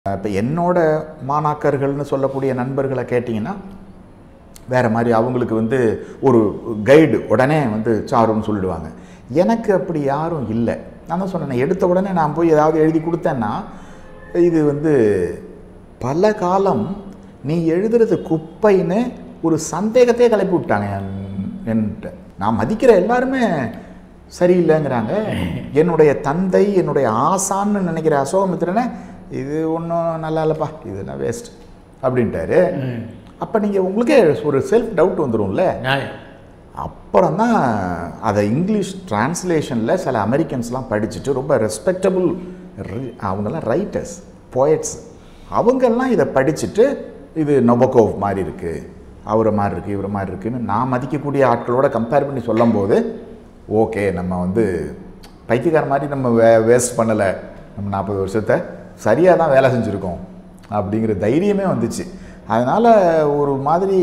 இப்போ என்னோட மாணாக்கர்கள்னு சொல்லக்கூடிய நண்பர்களை கேட்டிங்கன்னா வேறு மாதிரி அவங்களுக்கு வந்து ஒரு கைடு உடனே வந்து சாருன்னு சொல்லிடுவாங்க எனக்கு அப்படி யாரும் இல்லை நான் தான் சொன்னேன் எடுத்த உடனே நான் போய் ஏதாவது எழுதி கொடுத்தேன்னா இது வந்து பல காலம் நீ எழுதுறது குப்பைன்னு ஒரு சந்தேகத்தையே கிளப்பி விட்டாங்க என்- என்கிட்ட நான் மதிக்கிற எல்லாருமே சரியில்லைங்கிறாங்க என்னுடைய தந்தை என்னுடைய ஆசான்னு நினைக்கிற அசோகமித்திரனை இது ஒன்றும் நல்லா இல்லைப்பா இதெல்லாம் வேஸ்ட் அப்படின்ட்டாரு அப்போ நீங்கள் உங்களுக்கே ஒரு செல்ஃப் டவுட் வந்துரும்ல நியாயம் அப்புறம் தான் அதை இங்கிலீஷ் டிரான்ஸ்லேஷனில் சில அமெரிக்கன்ஸ்லாம் படிச்சுட்டு ரொம்ப ரெஸ்பெக்டபுள் அவங்கெல்லாம் ரைட்டர்ஸ் போயட்ஸ் அவங்கெல்லாம் இதை படிச்சுட்டு இது நொபக்கோவ் மாதிரி இருக்குது அவரை மாதிரி இருக்குது இவரை மாதிரி இருக்குன்னு நான் மதிக்கக்கூடிய ஆட்களோட கம்பேர் பண்ணி சொல்லும்போது ஓகே நம்ம வந்து பைத்தியக்கார மாதிரி நம்ம வே வேஸ்ட் பண்ணலை நம்ம நாற்பது வருஷத்தை சரியாக தான் வேலை செஞ்சுருக்கோம் அப்படிங்கிற தைரியமே வந்துச்சு அதனால் ஒரு மாதிரி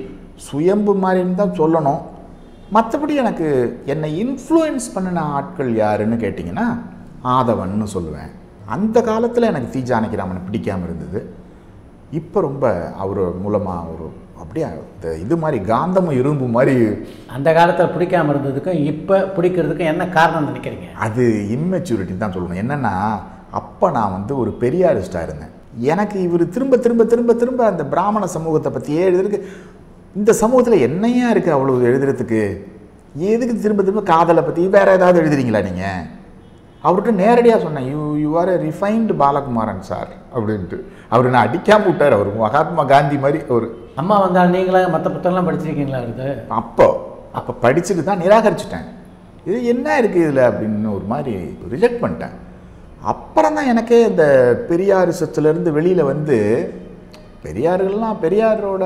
சுயம்பு மாதிரின்னு தான் சொல்லணும் மற்றபடி எனக்கு என்னை இன்ஃப்ளூயன்ஸ் பண்ணின ஆட்கள் யாருன்னு கேட்டிங்கன்னா ஆதவன்னு சொல்லுவேன் அந்த காலத்தில் எனக்கு தி ஜானகிராமனை பிடிக்காமல் இருந்தது இப்போ ரொம்ப அவர் மூலமாக ஒரு அப்படியே இந்த இது மாதிரி காந்தமும் இரும்பு மாதிரி அந்த காலத்தில் பிடிக்காம இருந்ததுக்கும் இப்போ பிடிக்கிறதுக்கும் என்ன காரணம் நினைக்கிறீங்க அது இம்மெச்சூரிட்டி தான் சொல்லணும் என்னென்னா அப்போ நான் வந்து ஒரு பெரியாரிஸ்டாக இருந்தேன் எனக்கு இவர் திரும்ப திரும்ப திரும்ப திரும்ப அந்த பிராமண சமூகத்தை பற்றியே எழுதுறதுக்கு இந்த சமூகத்தில் என்னையா இருக்குது அவ்வளோ எழுதுறதுக்கு எதுக்கு திரும்ப திரும்ப காதலை பற்றி வேறு ஏதாவது எழுதுறீங்களா நீங்கள் அவர்கிட்ட நேரடியாக சொன்னேன் you you are a refined Balakumaran sir அப்படின்ட்டு அவர் நான் அடிக்காம விட்டார் அவர் மகாத்மா காந்தி மாதிரி ஒரு அம்மா வந்தால் நீங்களா மற்ற புத்தகம்லாம் படிச்சிருக்கீங்களா இது அப்போ அப்போ படிச்சுட்டு தான் நிராகரிச்சிட்டேன் இது என்ன இருக்குது இதில் அப்படின்னு ஒரு மாதிரி ரிஜெக்ட் பண்ணிட்டேன் அப்புறம் தான் எனக்கே இந்த பெரியாரிசத்துலேருந்து வெளியில் வந்து பெரியார்கள்லாம் பெரியாரோட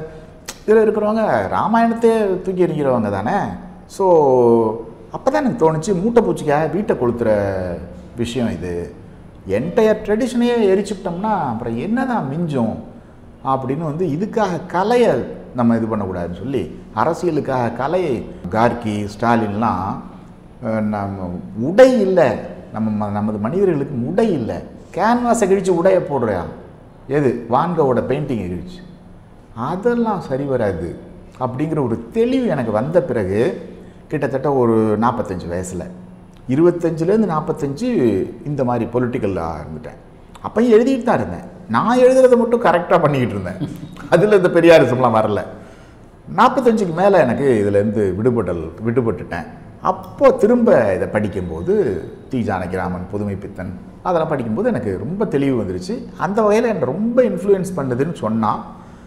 இதில் இருக்கிறவங்க ராமாயணத்தையே தூக்கி எறிகிறவங்க தானே ஸோ அப்போ தான் எனக்கு தோணுச்சு மூட்டை பூச்சிக்காக வீட்டை கொளுத்துற விஷயம் இது என்டையர் ட்ரெடிஷனையே எரிச்சுட்டோம்னா அப்புறம் என்னதான் மிஞ்சும் அப்படின்னு வந்து இதுக்காக கலையை நம்ம இது பண்ணக்கூடாதுன்னு சொல்லி அரசியலுக்காக கலையை கார்கி ஸ்டாலின்லாம் அஹ், நம்ம உடை இல்லை நம்ம ம- நமது மனிதர்களுக்கு உடை இல்லை கேன்வாஸை கிழிச்சு உடையை போடுறியா எது வான்கோவோட பெயிண்டிங்கை கிழிச்சு அதெல்லாம் சரி வராது அப்படிங்கிற ஒரு தெளிவு எனக்கு வந்த பிறகு கிட்டத்தட்ட ஒரு நாற்பத்தஞ்சு வயசில் இருபத்தஞ்சிலேருந்து நாற்பத்தஞ்சு இந்த மாதிரி பொலிட்டிக்கலாக இருந்துட்டேன் அப்பயும் எழுதிட்டு தான் இருந்தேன் நான் எழுதுறதை மட்டும் கரெக்டாக பண்ணிக்கிட்டு இருந்தேன் அதில் இந்த பெரியாரிசம்லாம் வரல நாற்பத்தஞ்சுக்கு மேலே எனக்கு இதுலேருந்து விடுபடல் விடுபட்டுட்டேன் அப்போ திரும்ப இதை படிக்கும்போது டி ஜானகிராமன் புதுமை பித்தன் அதெல்லாம் படிக்கும்போது எனக்கு ரொம்ப தெளிவு வந்துருச்சு அந்த வகையில் என்னை ரொம்ப இன்ஃப்ளூயன்ஸ் பண்ணுதுன்னு சொன்னால்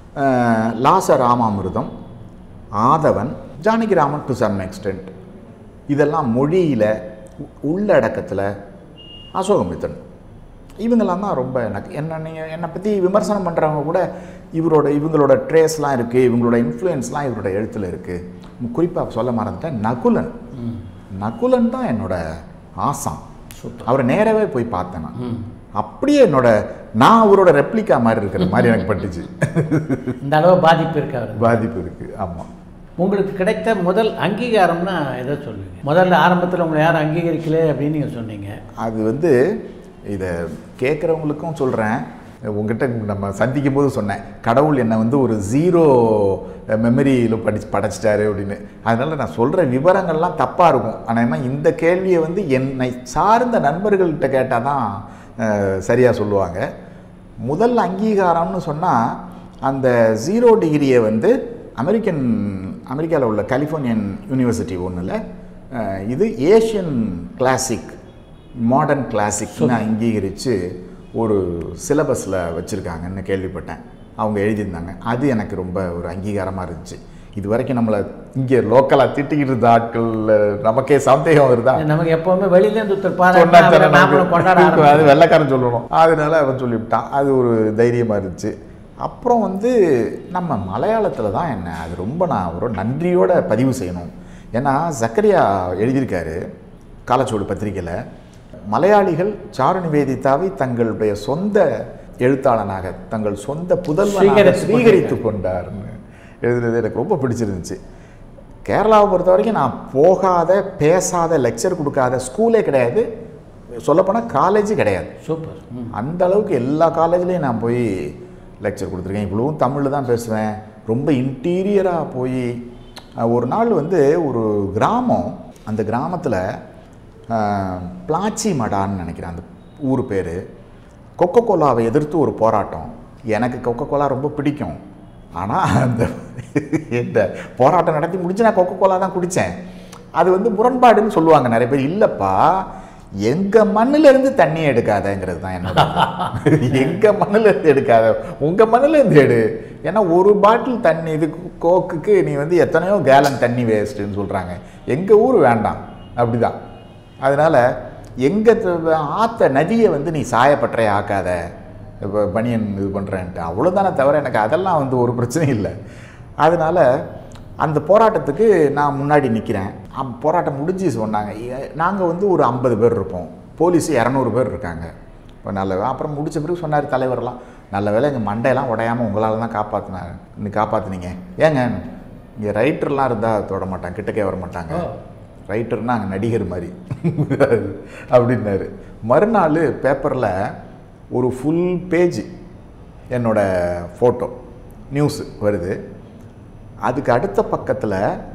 La Sa Ramamirtham Aadhavan Janakiraman to some extent இதெல்லாம் மொழியில் உ- உள்ளடக்கத்தில் அசோகமித்தன் இவங்கெல்லாம் தான் ரொம்ப எனக்கு என்ன நீங்கள் என்னை பற்றி விமர்சனம் பண்ணுறவங்க கூட இவரோட இவங்களோட ட்ரேஸ்லாம் இருக்குது இவங்களோட இன்ஃப்ளூயன்ஸ்லாம் இவரோட எழுத்தில் இருக்குது குறிப்பாக சொல்ல மறந்துட்டேன் நகுலன் நகுலன் தான் என்னோட ஆசான் அவரை நேராவே போய் பார்த்தேன் நான் அப்படியே என்னோட நான் அவரோட ரெப்ளிகா மாதிரி இருக்கிற மாதிரி எனக்கு பட்டுச்சு இந்த அளவு பாதிப்பு இருக்கு அவருக்கு பாதிப்பு இருக்குது ஆமாம் உங்களுக்கு கிடைத்த முதல் அங்கீகாரம்னா எதை சொல்லுவீங்க முதல்ல ஆரம்பத்தில் உங்களை யாரும் அங்கீகரிக்கல அப்படின்னு நீங்கள் சொன்னீங்க அது வந்து இதை கேட்குறவங்களுக்கும் சொல்கிறேன் உங்ககிட்ட நம்ம சந்திக்கும் போது சொன்னேன் கடவுள் என்னை வந்து ஒரு ஜீரோ மெமரியில் படிச்சு படைச்சிட்டாரு அப்படின்னு அதனால் நான் சொல்கிற விவரங்கள்லாம் தப்பாக இருக்கும் ஆனால் இந்த கேள்வியை வந்து என்னை சார்ந்த நண்பர்கள்கிட்ட கேட்டால் தான் சரியாக சொல்லுவாங்க முதல் அங்கீகாரம்னு சொன்னால் அந்த ஜீரோ டிகிரியை வந்து அமெரிக்கன் அமெரிக்காவில் உள்ள கலிஃபோர்னியன் யூனிவர்சிட்டி ஒன்றில் இது ஏஷியன் கிளாசிக் மாடர்ன் கிளாசிக்னு அங்கீகரித்து ஒரு சிலபஸில் வச்சுருக்காங்கன்னு கேள்விப்பட்டேன் அவங்க எழுதியிருந்தாங்க அது எனக்கு ரொம்ப ஒரு அங்கீகாரமாக இருந்துச்சு இது வரைக்கும் நம்மளை இங்கே லோக்கலாக திட்டிக்கிட்டு இருந்த ஆட்கள் நமக்கே சந்தேகம் வருதா நமக்கு எப்பவுமே வெளியிலேருந்து ஒருத்தர் சொன்னா பாராட்டினா தானே அவரை நாமளும் கொண்டாட நமக்கு- அது ஆரம்பிச்சிடுவோம். வெள்ளைக்காரன் சொல்லணும் அதனால அவன் சொல்லிவிட்டான் அது ஒரு தைரியமாக இருந்துச்சு அப்புறம் வந்து நம்ம மலையாளத்தில் தான் என்ன அது ரொம்ப நான் ஒரு நன்றியோட பதிவு செய்யணும் ஏன்னா ஜக்கரியா எழுதியிருக்காரு காலச்சோடு பத்திரிக்கையில் மலையாளிகள் சாரு நிவேதிதாவை தங்களுடைய சொந்த எழுத்தாளனாக தங்கள் சொந்த புதல்வனாக ஸ்வீகரித்து ஸ்வீகரித்து கொண்டார்னு எழுதுனது எனக்கு ரொம்ப பிடிச்சிருந்துச்சு கேரளாவை பொறுத்த வரைக்கும் நான் போகாத பேசாத லெக்சர் கொடுக்காத ஸ்கூலே கிடையாது சொல்லப்போனால் காலேஜ் கிடையாது சூப்பர் ம் அந்த அளவுக்கு எல்லா காலேஜ்லேயும் நான் போய் லெக்சர் கொடுத்துருக்கேன் இவ்வளவும் தமிழில் தான் பேசுவேன் ரொம்ப இன்டீரியராக போய் அஹ், ஒரு நாள் வந்து ஒரு கிராமம் அந்த கிராமத்தில் பிளாச்சி மடான்னு நினைக்கிறேன் அந்த ஊர் பேர் கொக்கோ கோலாவை எதிர்த்து ஒரு போராட்டம் எனக்கு கொக்கோ கோலா ரொம்ப பிடிக்கும் ஆனால் அந்த இந்த போராட்டம் நடத்தி முடிச்சு நான் கொக்கோ கோலா தான் குடித்தேன் அது வந்து முரண்பாடுன்னு சொல்லுவாங்க நிறைய பேர் இல்லைப்பா எங்கள் மண்ணிலேருந்து தண்ணி எடுக்காதங்கிறது தான் என்னோட எங்கள் மண்ணிலேருந்து எடுக்காத உங்கள் மண்ணிலேருந்து எடு ஏன்னா ஒரு பாட்டில் தண்ணி இது கோக்குக்கு நீ வந்து எத்தனையோ கேலன் தண்ணி வேஸ்ட்டுன்னு சொல்கிறாங்க எங்கள் ஊர் வேண்டாம் அப்படிதான் அதனால் எங்கள் ஆற்ற நதியை வந்து நீ சாயப்பட்டறை ஆக்காத இப்போ பனியன் இது பண்ணுறேன்ட்டு அவ்வளோதானே தவிர எனக்கு அதெல்லாம் வந்து ஒரு பிரச்சனையும் இல்லை அதனால் அந்த போராட்டத்துக்கு நான் முன்னாடி நிற்கிறேன் போராட்டம் முடிஞ்சு சொன்னாங்க நாங்கள் வந்து ஒரு ஐம்பது பேர் இருப்போம் போலீஸ் இரநூறு பேர் இருக்காங்க இப்போ நல்ல வே- அப்புறம் முடிச்ச பிறகு சொன்னார் தலைவர்லாம் நல்ல வேளை எங்கள் மண்டையெல்லாம் உடையாமல் உங்களால் தான் காப்பாற்றினாங்க இன்னும் காப்பாற்றுனீங்க ஏங்க இங்கே ரைட்டர்லாம் இருந்தால் தொட மாட்டாங்க கிட்டக்கே வர மாட்டாங்க ரைட்டர்னா அங்கே நடிகர் மாதிரி அப்படின்னாரு மறுநாள் பேப்பரில் ஒரு ஃபுல் பேஜ் என்னோட ஃபோட்டோ நியூஸ் வருது அதுக்கு அடுத்த பக்கத்தில்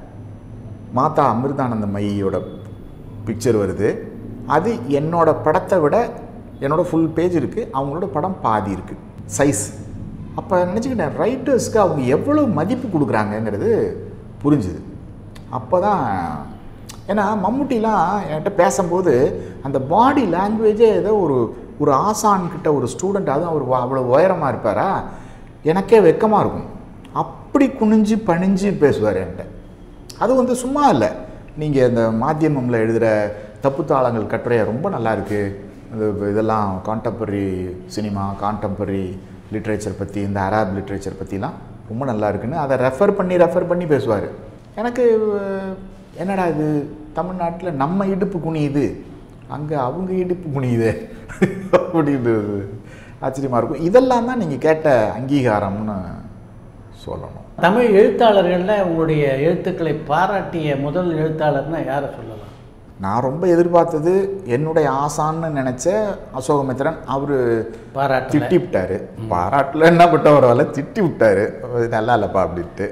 மாதா அமிர்தானந்தமயியோட பிக்சர் வருது அது என்னோட படத்தை விட என்னோட ஃபுல் பேஜ் இருக்குது அவங்களோட படம் பாதி இருக்குது சைஸ் அப்போ நினச்சிக்கிட்டேன் ரைட்டர்ஸ்க்கு அவங்க எவ்வளோ மதிப்பு கொடுக்குறாங்கங்கிறது புரிஞ்சுது அப்போ தான் ஏன்னா மம்முட்டிலாம் என்கிட்ட பேசும்போது அந்த பாடி லாங்குவேஜே ஏதோ ஒரு ஒரு ஆசான் கிட்ட ஒரு ஸ்டூடெண்ட் அதுவும் அவர் அவ்வளோ உயரமாக இருப்பாரா எனக்கே வெக்கமாக இருக்கும் அப்படி குனிஞ்சு பணிஞ்சு பேசுவார் என்கிட்ட அது வந்து சும்மா இல்லை நீங்கள் இந்த மாத்தியமம்ல எழுதுகிற தப்புத்தாளங்கள் கட்டுரை ரொம்ப நல்லா இருக்கு இது இதெல்லாம் கான்டெம்பரரி சினிமா கான்டெம்பரரி லிட்ரேச்சர் பற்றி இந்த அரேப் லிட்ரேச்சர் பற்றிலாம் ரொம்ப நல்லா இருக்குன்னு அதை ரெஃபர் பண்ணி ரெஃபர் பண்ணி பேசுவார் எனக்கு அஹ், என்னடா இது தமிழ்நாட்டில் நம்ம இடுப்பு குனியுது அங்கே அவங்க இடுப்பு குனியுது அப்படின்னு ஆச்சரியமாக இருக்கும் இதெல்லாம் தான் நீங்கள் கேட்ட அங்கீகாரம்னு சொல்லணும் தமிழ் எழுத்தாளர்களில் உங்களுடைய எழுத்துக்களை பாராட்டிய முதல் எழுத்தாளர்னா யாரை சொல்லலாம் நான் ரொம்ப எதிர்பார்த்தது என்னுடைய ஆசான்னு நினச்ச அசோகமித்திரன் அவர் பாராட்டல திட்டி விட்டாரு பாராட்டில் என்ன பட்ட பரவாயில்ல திட்டி விட்டாரு அது நல்லா இல்லைப்பா அப்படின்ட்டு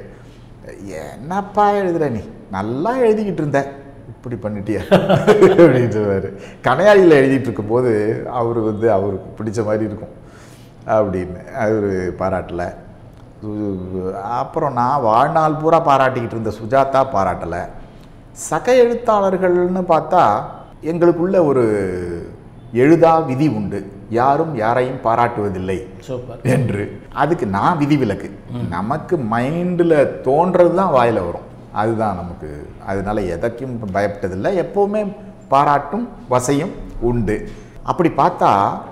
என்னப்பா எழுதுற நீ நல்லா எழுதிக்கிட்டு இருந்த இப்படி பண்ணிட்டியா அப்படின்னு சொல்லுவார் கனையாளியில் எழுதிட்டு இருக்கும்போது அவர் வந்து அவருக்கு பிடிச்ச மாதிரி இருக்கும் அப்படின்னு அவர் பாராட்டலை அப்புறம் நான் வாழ்நாள் பூரா பாராட்டிக்கிட்டு இருந்த சுஜாதா பாராட்டலை சக எழுத்தாளர்கள்னு பார்த்தா எங்களுக்குள்ள ஒரு எழுதா விதி உண்டு யாரும் யாரையும் பாராட்டுவதில்லை சூப்பர் என்று அதுக்கு நான் விதிவிலக்கு நமக்கு மைண்டில் தோன்றது தான் வாயில் வரும் அதுதான் நமக்கு அதனால எதற்கும் பயப்பட்டதில்லை எப்போவுமே பாராட்டும் வசையும் உண்டு அப்படி பார்த்தா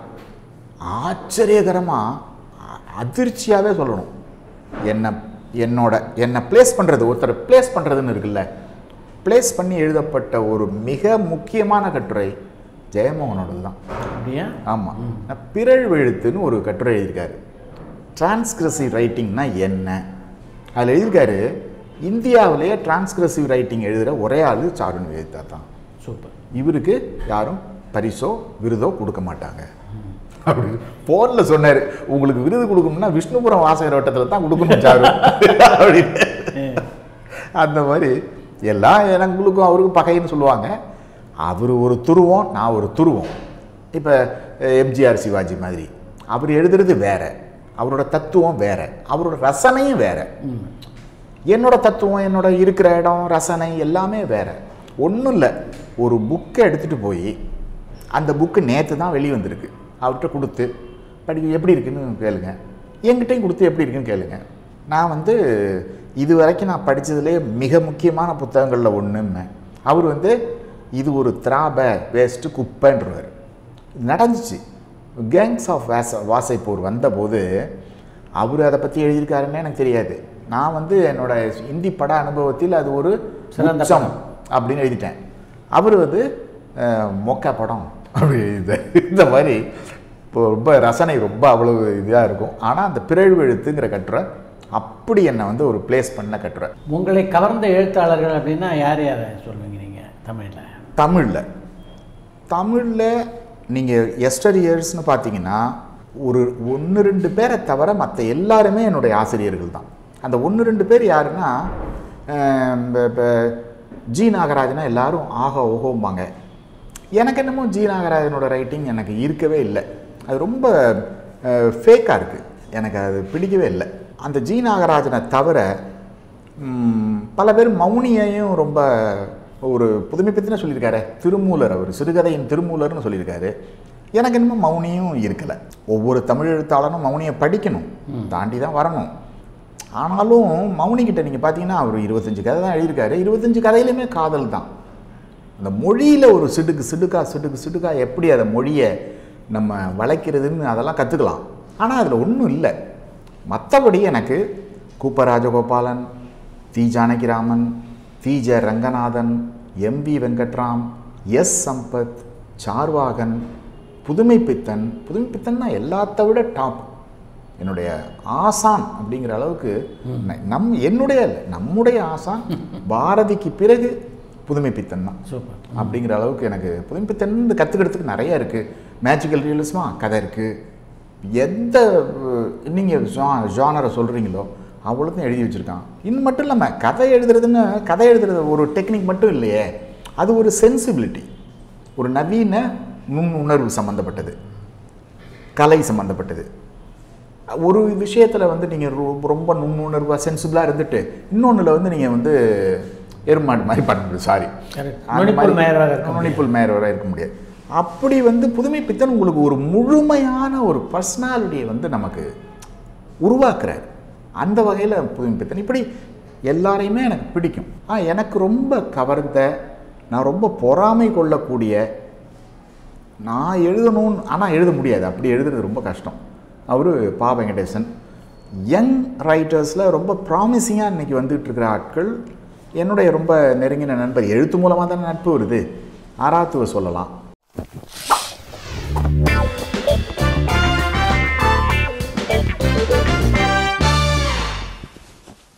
ஆச்சரியகரமாக அதிர்ச்சியாகவே சொல்லணும் என்னை என்னோட என்னை ப்ளேஸ் பண்ணுறது ஒருத்தர் ப்ளேஸ் பண்ணுறதுன்னு இருக்குல்ல ப்ளேஸ் பண்ணி எழுதப்பட்ட ஒரு மிக முக்கியமான கட்டுரை ஜெயமோகனோடது தான் அப்படியா ஆமாம் பிறழ்வு எழுத்துன்னு ஒரு கட்டுரை எழுதியிருக்காரு டிரான்ஸ்கிரசிவ் ரைட்டிங்னா என்ன அதில் எழுதியிருக்காரு இந்தியாவிலேயே டிரான்ஸ்கிரசிவ் ரைட்டிங் எழுதுகிற ஒரே ஆள் சாருன் வேதிதா தான் சூப்பர் இவருக்கு யாரும் பரிசோ விருதோ கொடுக்க மாட்டாங்க அப்படி ஃபோனில் சொன்னார் உங்களுக்கு விருது கொடுக்கணும்னா விஷ்ணுபுரம் வாசகர் வட்டத்தில் தான் கொடுக்கணும் சாரு அப்படின்னு அந்த மாதிரி எல்லாம் எனங்களுக்கும் அவருக்கும் பகைன்னு சொல்லுவாங்க அவர் ஒரு துருவம் நான் ஒரு துருவம் இப்போ எம்ஜிஆர் சிவாஜி மாதிரி அவர் எழுதுறது வேற அவரோட தத்துவம் வேற அவரோட ரசனையும் வேற ம் என்னோட தத்துவம் என்னோட இருக்கிற இடம் ரசனை எல்லாமே வேற ஒன்றும் இல்லை ஒரு புக்கை எடுத்துகிட்டு போய் அந்த புக்கு நேற்று தான் வெளியே வந்திருக்கு அவர்கிட்ட கொடுத்து படிக்க எப்படி இருக்குன்னு கேளுங்க என்கிட்டயும் கொடுத்து எப்படி இருக்குன்னு கேளுங்க நான் வந்து இது வரைக்கும் நான் படித்ததுலே மிக முக்கியமான புத்தகங்களில் ஒன்றுன்னு அவர் வந்து இது ஒரு திராப வேஸ்ட்டு குப்பைன்றவர் நடந்துச்சு கேங்ஸ் ஆஃப் வாச வாசைப்போர் வந்தபோது அவர் அதை பற்றி எழுதியிருக்காருன்னு எனக்கு தெரியாது நான் வந்து என்னோட இந்தி பட அனுபவத்தில் அது ஒரு சிறந்த உச்சம் அப்படின்னு எழுதிட்டேன் அவர் வந்து அஹ், மொக்க படம் அப்படி எழுதிட்டார் இந்த மாதிரி இப்போ ரொம்ப ரசனை ரொம்ப அவ்வளவு இதாக இருக்கும் ஆனால் அந்த பிறழ்வு எழுத்துங்கிற கட்டுரை அப்படி என்னை வந்து ஒரு ப்ளேஸ் பண்ண கட்டுரை உங்களை கவர்ந்த எழுத்தாளர்கள் அப்படின்னா யார் யாரை சொல்லுவீங்க நீங்கள் தமிழில் தமிழில் தமிழில் நீங்கள் எஸ்டர் இயர்ஸ்னு பார்த்தீங்கன்னா ஒரு ஒன்று ரெண்டு பேரை தவிர மற்ற எல்லாருமே என்னுடைய ஆசிரியர்கள் தான் அந்த ஒன்று ரெண்டு பேர் யாருன்னா அஹ், இப்ப- இப்ப ஜி நாகராஜனா எல்லாரும் ஆஹா ஓஹோம்பாங்க எனக்கு என்னமோ ஜி நாகராஜனோட ரைட்டிங் எனக்கு இருக்கவே இல்லை அது ரொம்ப ஃபேக்காக இருக்குது எனக்கு அது பிடிக்கவே இல்லை அந்த ஜி நாகராஜனை தவிர ம், பல பேர் மௌனியையும் ரொம்ப ஒரு புதுமை பற்றின சொல்லியிருக்காரு திருமூலர் அவர் சிறுகதையின் திருமூலர்னு சொல்லியிருக்காரு எனக்கு என்னமோ மௌனியும் இருக்கலை ஒவ்வொரு தமிழ் எழுத்தாளனும் மௌனியை படிக்கணும் தாண்டி தான் வரணும் ஆனாலும் மௌனிக்கிட்ட நீங்கள் பார்த்தீங்கன்னா அவர் இருபத்தஞ்சு கதை தான் எழுதியிருக்காரு இருபத்தஞ்சு கதையிலுமே காதல் தான் அந்த மொழியில் ஒரு சிடுக்கு சிடுக்கா சிடுக்கு சிடுக்கா எப்படி அதை மொழியை நம்ம வளைக்கிறதுன்னு அதெல்லாம் கற்றுக்கலாம் ஆனால் அதில் ஒன்றும் இல்லை மற்றபடி எனக்கு கூப்ப ராஜகோபாலன் தி Janakiraman Thi Ja Ranganathan M V Venkatram S Sampath Charvakan Pudhumai Pithan புதுமை பித்தன்னா எல்லாத்த விட டாப் என்னுடைய ஆசான் அப்படிங்கிற அளவுக்கு ந- நம் என்னுடைய இல்ல, நம்முடைய ஆசான் பாரதிக்கு பிறகு புதுமை பித்தன் தான் சூப்பர் அப்படிங்கிற அளவுக்கு எனக்கு புதுமை பித்தன் கற்றுக்கிறதுக்கு நிறைய இருக்குது மேஜிக்கல் ரியலிசமா கதை இருக்குது எந்த நீங்கள் ஜானரை சொல்கிறீங்களோ அவ்வளோத்தையும் எழுதி வச்சுருக்கான் இன்னும் மட்டும் இல்லாமல் கதை எழுதுறதுன்னு கதை எழுதுறது ஒரு டெக்னிக் மட்டும் இல்லையே அது ஒரு சென்சிபிலிட்டி ஒரு நவீன நுண்ணுணர்வு சம்மந்தப்பட்டது கலை சம்மந்தப்பட்டது ஒரு விஷயத்தில் வந்து நீங்கள் ரொம்ப நுண்ணுணர்வாக சென்சிபிளாக இருந்துட்டு இன்னொன்றில் வந்து நீங்கள் வந்து எருமாடு மாதிரி பண்ண முடியும் சாரி Correct. நுனிப்புல் மேயராக இருக்க நுனிப்புல் மேயராக இருக்க முடியாது அப்படி வந்து புதுமை பித்தன் உங்களுக்கு ஒரு முழுமையான ஒரு பர்சனாலிட்டியை வந்து நமக்கு உருவாக்குறாரு அந்த வகையில் புதுமை பித்தன் இப்படி எல்லாரையுமே எனக்கு பிடிக்கும் ஆ எனக்கு ரொம்ப கவர்ந்த நான் ரொம்ப பொறாமை கொள்ளக்கூடிய நான் எழுதணும்னு ஆனால் எழுத முடியாது அப்படி எழுதுறது ரொம்ப கஷ்டம் அவர் பா வெங்கடேசன் யங் ரைட்டர்ஸில் ரொம்ப ப்ராமிசிங்காக இன்றைக்கி வந்துட்டு இருக்கிற ஆட்கள் என்னுடைய ரொம்ப நெருங்கின நண்பர் எழுத்து மூலமாக தானே நட்பு வருது ஆராத்துவ சொல்லலாம்